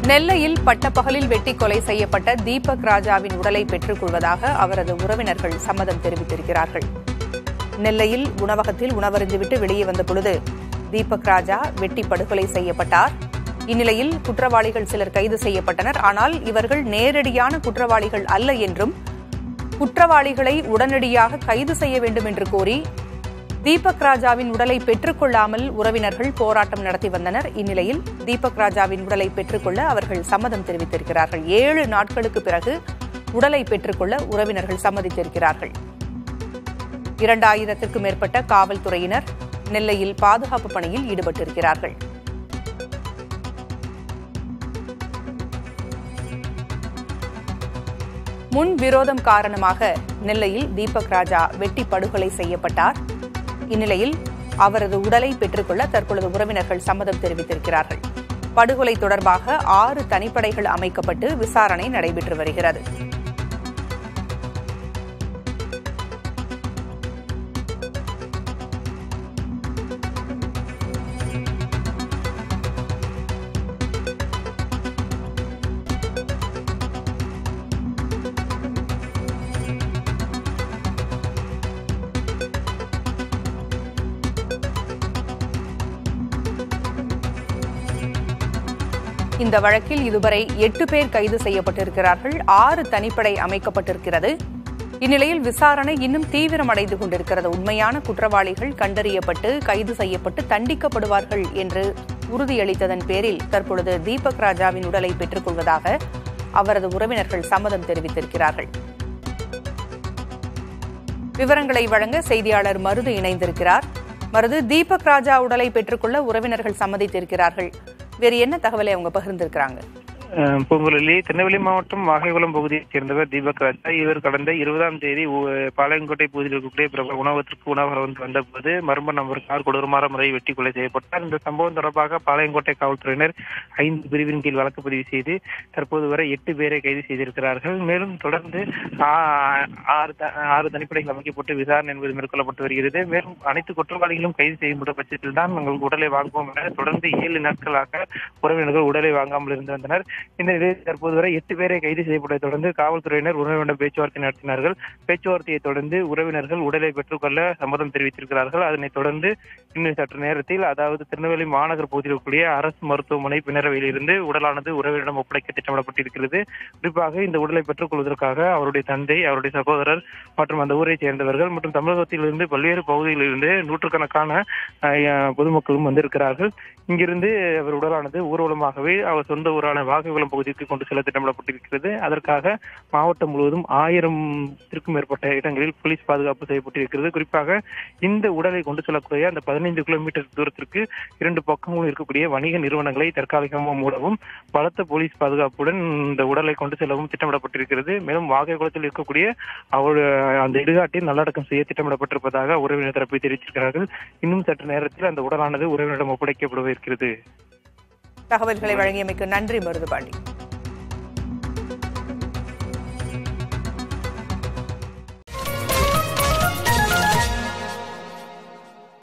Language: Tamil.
நெல்லையில் பட்டப்பகலில் வெட்டி கொலை செய்யப்பட்ட தீபக் ராஜாவின் உடலை பெற்றுக் கொள்வதாக அவரது உறவினர்கள் சம்மதம் தெரிவித்திருக்கிறார்கள் நெல்லையில் உணவகத்தில் உணவருந்திவிட்டு வெளியே வந்த பொழுது தீபக் ராஜா வெட்டி படுகொலை செய்யப்பட்டார் இந்நிலையில் குற்றவாளிகள் சிலர் கைது செய்யப்பட்டனர் ஆனால் இவர்கள் நேரடியான குற்றவாளிகள் அல்ல என்றும் குற்றவாளிகளை உடனடியாக கைது செய்ய வேண்டும் என்று கோரி தீபக் ராஜாவின் உடலை பெற்றுக்கொள்ளாமல் உறவினர்கள் போராட்டம் நடத்தி வந்தனர் இந்நிலையில் தீபக் ராஜாவின் உடலை பெற்றுக்கொள்ள அவர்கள் சம்மதம் தெரிவித்திருக்கிறார்கள் ஏழு நாட்களுக்கு பிறகு உடலை பெற்றுக்கொள்ள உறவினர்கள் சம்மதித்திருக்கிறார்கள் இரண்டாயிரத்திற்கும் மேற்பட்ட காவல்துறையினர் நெல்லையில் பாதுகாப்பு பணியில் ஈடுபட்டிருக்கிறார்கள் முன் விரோதம் காரணமாக நெல்லையில் தீபக் ராஜா வெட்டி படுகொலை செய்யப்பட்டார் இந்நிலையில் அவரது உடலை பெற்றுக்கொள்ள தற்பொழுது உறவினர்கள் சம்மதம் தெரிவித்திருக்கிறார்கள் படுகொலை தொடர்பாக ஆறு தனிப்படைகள் அமைக்கப்பட்டு விசாரணை நடைபெற்று வருகிறது இந்த வழக்கில் இதுவரை எட்டு பேர் கைது செய்யப்பட்டிருக்கிறார்கள் ஆறு தனிப்படை அமைக்கப்பட்டிருக்கிறது இந்நிலையில் விசாரணை இன்னும் தீவிரமடைந்து கொண்டிருக்கிறது உண்மையான குற்றவாளிகள் கண்டறியப்பட்டு கைது செய்யப்பட்டு தண்டிக்கப்படுவார்கள் என்று உறுதியளித்ததன் பேரில் தற்பொழுது தீபக் ராஜாவின் உடலை பெற்றுக் கொள்வதாக அவரது உறவினர்கள் சம்மதம் தெரிவித்திருக்கிறார்கள் விவரங்களை வழங்க செய்தியாளர் மருது இணைந்திருக்கிறார் மருது தீபக் ராஜா உடலை பெற்றுக்கொள்ள உறவினர்கள் சம்மதித்திருக்கிறார்கள் வேறு என்ன தகவலை அவங்க பகிர்ந்திருக்கிறாங்க அஹ் பூங்குழலி திருநெல்வேலி மாவட்டம் வாகைக்குளம் பகுதியைச் சேர்ந்தவர் தீபக் ராஜா இவர் கடந்த இருபதாம் தேதி ஊ- பாளையங்கோட்டை பகுதியில் இருக்கக்கூடிய பிரபல உணவகத்திற்கு உணவகம் வந்து வந்தபோது மர்ம நபர் கார் கொடூரமான முறையில் வெட்டி கொலை செய்யப்பட்டார் இந்த சம்பவம் தொடர்பாக பாளையங்கோட்டை காவல்துறையினர் ஐந்து பிரிவின் கீழ் வழக்கு பதிவு செய்து தற்போது வரை எட்டு பேரை கைது செய்திருக்கிறார்கள் மேலும் தொடர்ந்து ஆ- ஆறு த- ஆறு தனிப்படைகள் அமைக்கப்பட்டு விசாரணை என்பது மேற்கொள்ளப்பட்டு வருகிறது மேலும் அனைத்து குற்றவாளிகளும் கைது செய்யப்பட்ட பட்சத்தில் தான் நாங்கள் உடலை வாங்குவோம் என தொடர்ந்து ஏழு நாட்களாக உறவினர்கள் உடலை வாங்காமல் இருந்து வந்தனர் இந்த நிலையில் தற்போது வரை எட்டு பேரை கைது செய்யப்பட்டதை தொடர்ந்து காவல்துறையினர் உறவினர் பேச்சுவார்த்தை நடத்தினார்கள் பேச்சுவார்த்தையை தொடர்ந்து உறவினர்கள் உடலை பெற்றுக்கொள்ள சம்மதம் தெரிவித்திருக்கிறார்கள் அதனைத் தொடர்ந்து இன்னும் சற்று நேரத்தில் அதாவது திருநெல்வேலி மாநகர் பகுதியில் இருக்கக்கூடிய அரசு மருத்துவமனை பின்னரவையில் இருந்து உடலானது உறவினரிடம் ஒப்படைக்க திட்டமிடப்பட்டிருக்கிறது குறிப்பாக இந்த உடலை பெற்றுக் கொள்வதற்காக அவருடைய தந்தை அவருடைய சகோதரர் மற்றும் அந்த ஊரைச் சேர்ந்தவர்கள் மற்றும் தமிழகத்திலிருந்து பல்வேறு பகுதிகளிலிருந்து நூற்றுக்கணக்கான அஹ், பொதுமக்களும் வந்திருக்கிறார்கள் இங்கிருந்து அவர் உடலானது ஊர்வலமாகவே அவர் சொந்த ஊரான வாகைக்குளம் பகுதிக்கு கொண்டு செல்ல திட்டமிடப்பட்டிருக்கிறது அதற்காக மாவட்டம் முழுவதும் ஆயிரத்திற்கும் மேற்பட்ட இடங்களில் போலீஸ் பாதுகாப்பு செய்யப்பட்டிருக்கிறது குறிப்பாக இந்த உடலை கொண்டு செல்லக்கூடிய அந்த பதினைந்து கிலோமீட்டர் தூரத்திற்கு இரண்டு பக்கங்களும் இருக்கக்கூடிய வணிக நிறுவனங்களை தற்காலிகமாக மூடவும் பலத்த போலீஸ் பாதுகாப்புடன் இந்த உடலை கொண்டு செல்லவும் திட்டமிடப்பட்டிருக்கிறது மேலும் வாகைக்குளத்தில் இருக்கக்கூடிய அவர் அந்த இடுகாட்டில் நல்லடக்கம் செய்ய திட்டமிடப்பட்டிருப்பதாக உறவினர் தரப்பை தெரிவித்திருக்கிறார்கள் இன்னும் சற்று நேரத்தில் அந்த உடலானது உறவினரிடம் ஒப்படைக்கப்பட இருக்கிறது தகவல்களை வழங்கியமைக்கு நன்றி மருதுபாண்டி